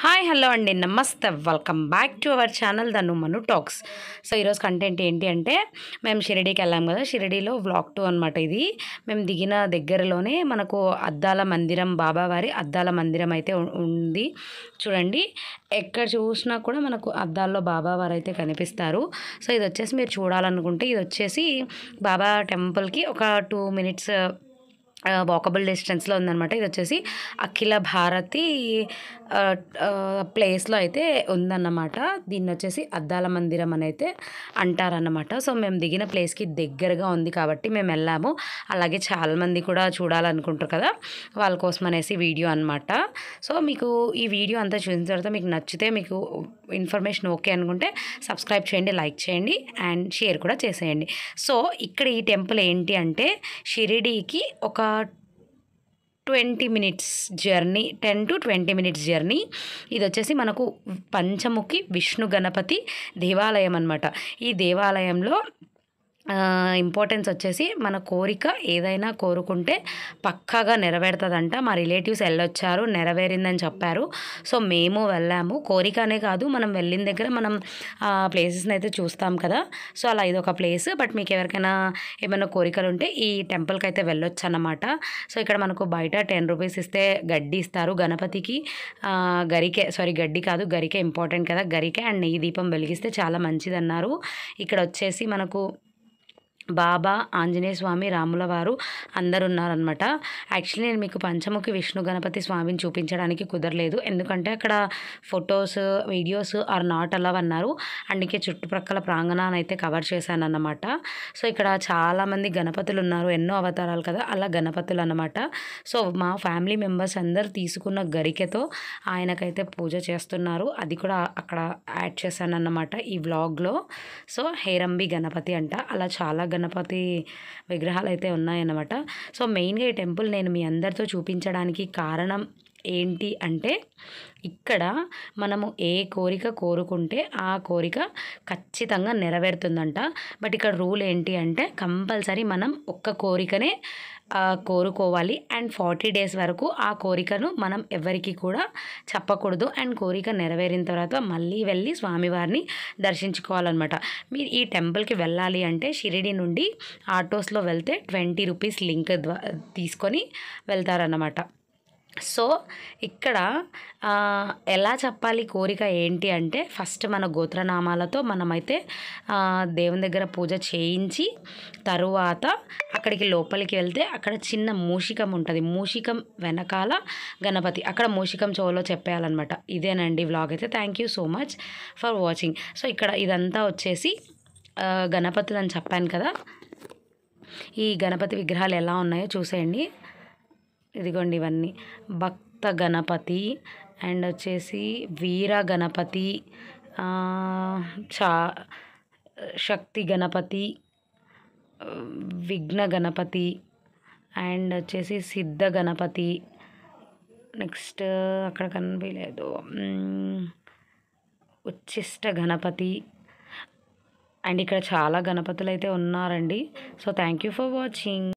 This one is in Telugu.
హాయ్ హలో అండి నమస్తే welcome back to our channel Dhanu Manu talks so ఈరోజు కంటెంట్ ఏంటి అంటే మేము షిరిడీకి వెళ్ళాం కదా షిరిడీలో వ్లాగ్ టూ అనమాట ఇది మేము దిగిన దగ్గరలోనే మనకు అద్దాల మందిరం బాబావారి అద్దాల మందిరం అయితే ఉ- ఉంది చూడండి ఎక్కడ చూసినా కూడా మనకు అద్దాల్లో బాబావారు అయితే కనిపిస్తారు సో ఇది వచ్చేసి మీరు చూడాలనుకుంటే ఇది వచ్చేసి బాబా టెంపుల్కి ఒక టూ మినిట్స్ వాకబుల్ డిస్టెన్స్లో ఉందన్నమాట ఇది వచ్చేసి అఖిల భారతి ఆ, ఆ, ప్లేస్లో అయితే ఉందన్నమాట దీన్ని వచ్చేసి అద్దాల మందిరం అని అయితే అంటారన్నమాట సో మేము దిగిన ప్లేస్కి దగ్గరగా ఉంది కాబట్టి మేము వెళ్ళాము అలాగే చాలామంది కూడా చూడాలనుకుంటారు కదా వాళ్ళ కోసం అనేసి వీడియో అనమాట సో మీకు ఈ వీడియో అంతా చూసిన తర్వాత మీకు నచ్చితే మీకు ఇన్ఫర్మేషన్ ఓకే అనుకుంటే సబ్స్క్రైబ్ చేయండి లైక్ చేయండి అండ్ షేర్ కూడా చేసేయండి సో ఇక్కడ ఈ టెంపుల్ ఏంటి అంటే షిరిడీకి ఒక twenty minutes journey ten to twenty minutes journey ఇది వచ్చేసి మనకు పంచముఖి విష్ణు గణపతి దేవాలయం అనమాట ఈ దేవాలయంలో ఇంపార్టెన్స్ వచ్చేసి మన కోరిక ఏదైనా కోరుకుంటే పక్కాగా నెరవేరుతుందంట మా రిలేటివ్స్ వెళ్ళొచ్చారు నెరవేరిందని చెప్పారు సో మేము వెళ్ళాము కోరిక అనే కాదు మనం వెళ్ళిన దగ్గర మనం ప్లేసెస్ని అయితే చూస్తాం కదా సో అలా ఇది ఒక ప్లేస్ బట్ మీకు ఎవరికైనా ఏమైనా కోరికలు ఉంటే ఈ టెంపుల్కి అయితే వెళ్ళొచ్చు అన్నమాట సో ఇక్కడ మనకు బయట టెన్ రూపీస్ ఇస్తే గడ్డి ఇస్తారు గణపతికి ఆ, గరికె సారీ గడ్డి కాదు గరికె ఇంపార్టెంట్ కదా గరికె అండ్ నెయ్యి దీపం వెలిగిస్తే చాలా మంచిది అన్నారు ఇక్కడ వచ్చేసి మనకు బాబా ఆంజనేయ స్వామి రాముల వారు అందరు ఉన్నారనమాట యాక్చువల్లీ నేను మీకు పంచముఖి విష్ణు గణపతి స్వామిని చూపించడానికి కుదరలేదు ఎందుకంటే అక్కడ photos videos are not allow అన్నారు అందుకే చుట్టుప్రక్కల ప్రాంగణాన్ని అయితే కవర్ చేశాను అన్నమాట సో ఇక్కడ చాలామంది గణపతులు ఉన్నారు ఎన్నో అవతారాలు కదా అలా గణపతులు అన్నమాట సో మా ఫ్యామిలీ మెంబర్స్ అందరు తీసుకున్న గరికెతో ఆయనకైతే పూజ చేస్తున్నారు అది కూడా అక్కడ యాడ్ చేశాను అన్నమాట ఈ వ్లాగ్లో సో హేరంబి గణపతి అంట అలా చాలా గణపతి విగ్రహాలు అయితే ఉన్నాయన్నమాట సో మెయిన్గా ఈ టెంపుల్ నేను మీ అందరితో చూపించడానికి కారణం ఏంటి అంటే ఇక్కడ మనము ఏ కోరిక కోరుకుంటే ఆ కోరిక ఖచ్చితంగా నెరవేరుతుందంట బట్ ఇక్కడ రూల్ ఏంటి అంటే కంపల్సరీ మనం ఒక్క కోరికనే ఆ, కోరుకోవాలి అండ్ ఫార్టీ డేస్ వరకు ఆ కోరికను మనం ఎవరికి కూడా చెప్పకూడదు అండ్ కోరిక నెరవేరిన తర్వాత మళ్ళీ వెళ్ళి స్వామివారిని దర్శించుకోవాలన్నమాట మీరు ఈ టెంపుల్కి వెళ్ళాలి అంటే షిరిడి నుండి ఆటోస్లో వెళ్తే ట్వంటీ రూపీస్ లింక్ ద్వా తీసుకొని వెళ్తారన్నమాట సో ఇక్కడ ఆ, ఎలా చెప్పాలి కోరిక ఏంటి అంటే ఫస్ట్ మన గోత్రనామాలతో మనమైతే ఆ, దేవుని దగ్గర పూజ చేయించి తరువాత అక్కడికి లోపలికి వెళ్తే అక్కడ చిన్న మూషికం ఉంటుంది మూషికం వెనకాల గణపతి అక్కడ మూషికం చెవులో చెప్పేయాలన్నమాట ఇదేనండి వ్లాగ్ అయితే thank you so much for watching so ఇక్కడ ఇదంతా వచ్చేసి ఆ, గణపతులు అని చెప్పాను కదా ఈ గణపతి విగ్రహాలు ఎలా ఉన్నాయో చూసేయండి ఇదిగోండి ఇవన్నీ భక్త గణపతి అండ్ వచ్చేసి వీర గణపతి ఆ, చా శక్తి గణపతి ఆ, విఘ్న గణపతి అండ్ వచ్చేసి సిద్ధ గణపతి నెక్స్ట్ అక్కడ కనిపించలేదు మ్మ్, ఉచ్చిష్ట గణపతి అండ్ ఇక్కడ చాలా గణపతులు అయితే ఉన్నారండి so thank you for watching